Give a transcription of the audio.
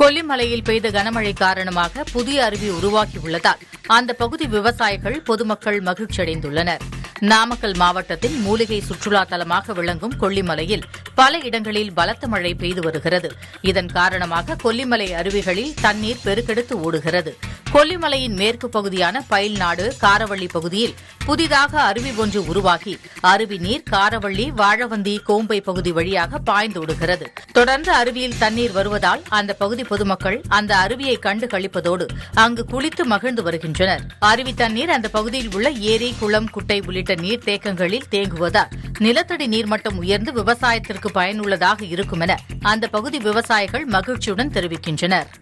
கொல்லிமலையில் பெய்த கனமழை காரணமாக புதிய அருவி உருவாகியுள்ளதால் அந்த பகுதி விவசாயிகள் பொதுமக்கள் மகிழ்ச்சியடைந்துள்ளனர் நாமக்கல் மாவட்டத்தின் மூலிகை சுற்றுலா தலமாக விளங்கும் கொல்லிமலையில் பல இடங்களில் பலத்த மழை பெய்து வருகிறது இதன் காரணமாக கொல்லிமலை அருவிகளில் தண்ணீர் பெருக்கெடுத்து ஓடுகிறது கொல்லிமலையின் மேற்கு பகுதியான பயில்நாடு காரவள்ளி பகுதியில் புதிதாக அருவி ஒன்று உருவாகி அருவி நீர் காரவள்ளி வாழவந்தி கோம்பை பகுதி வழியாக பாய்ந்தோடுகிறது தொடர்ந்து அருவியில் தண்ணீர் வருவதால் அந்த பகுதி பொதுமக்கள் அந்த அருவியை கண்டு களிப்பதோடு அங்கு குளித்து மகிழ்ந்து வருகின்றனர் அருவி தண்ணீர் அந்த பகுதியில் உள்ள ஏரி குளம் குட்டை உள்ளிட்ட நீர்த்தேக்கங்களில் தேங்குவதால் நிலத்தடி நீர்மட்டம் உயர்ந்து விவசாயத்திற்கு பயனுள்ளதாக இருக்கும் என அந்த பகுதி விவசாயிகள் மகிழ்ச்சியுடன் தெரிவிக்கின்றனர்